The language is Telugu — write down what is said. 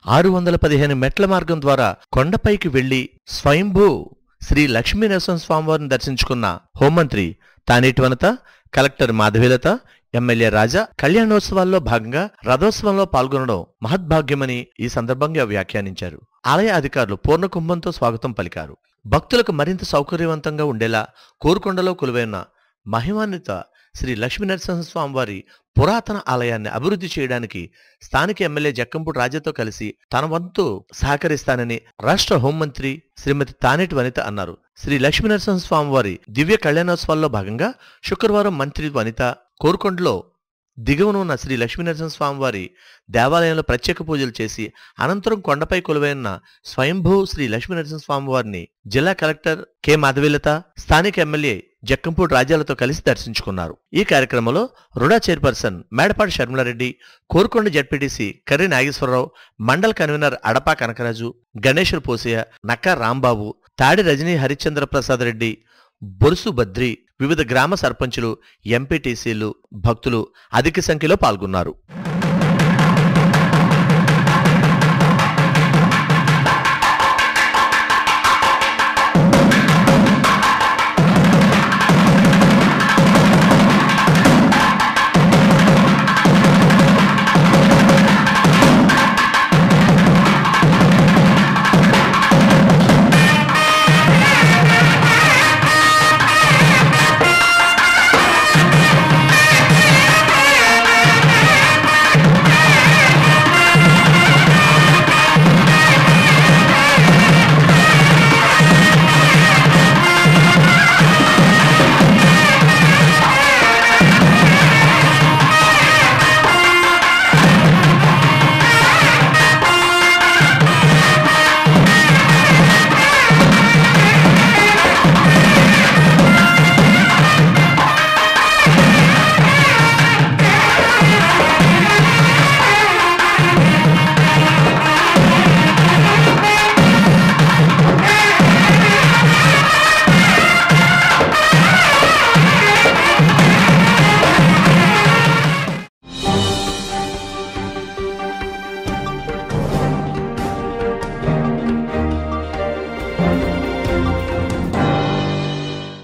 ఆరు వందల పదిహేను మెట్ల మార్గం ద్వారా కొండపైకి వెళ్లి స్వయంభూ శ్రీ లక్ష్మీ నరసింహస్వామివారిని దర్శించుకున్న హోంమంత్రి తానేటి వనత కలెక్టర్ మాధవీలత ఎమ్మెల్యే రాజా కళ్యాణోత్సవాల్లో భాగంగా రథోత్సవంలో పాల్గొనడం మహద్భాగ్యమని ఈ సందర్భంగా వ్యాఖ్యానించారు ఆలయ అధికారులు పూర్ణ కుంభంతో స్వాగతం పలికారు భక్తులకు మరింత సౌకర్యవంతంగా ఉండేలా కోరుకొండలో కొలువైన మహిమాన్విత శ్రీ లక్ష్మీనరసింహస్వామి వారి పురాతన ఆలయాన్ని అభివృద్ధి చేయడానికి స్థానిక ఎమ్మెల్యే జక్కంపూడి రాజాతో కలిసి తన వంతు సహకరిస్తానని రాష్ట్ర హోంమంత్రి శ్రీమతి తానేటి వనిత అన్నారు శ్రీ లక్ష్మీనరసింహస్వామి వారి దివ్య కళ్యాణోత్సవాల్లో భాగంగా శుక్రవారం మంత్రి వనిత కోరుకొండలో దిగువన ఉన్న శ్రీ లక్ష్మీనరసింహస్వామి వారి దేవాలయంలో ప్రత్యేక పూజలు చేసి అనంతరం కొండపై కొలువైన స్వయంభూ శ్రీ లక్ష్మీనరసింహస్వామి వారిని జిల్లా కలెక్టర్ కె మాధవీలత స్థానిక ఎమ్మెల్యే జక్కంపూడి రాజ్యాలతో కలిసి దర్శించుకున్నారు ఈ కార్యక్రమంలో RUDA chairperson Medapati Sharmila Reddy Korukonda ZPTC Karri Nageswararao mandal convener Adapa Kanakaraju Ganeshwar Posaiah Nakka Rambabu Thadi Rajani Harishchandra Prasad Reddy బొరుసు Badri వివిధ గ్రామ సర్పంచులు ఎంపీటీసీలు భక్తులు అధిక సంఖ్యలో పాల్గొన్నారు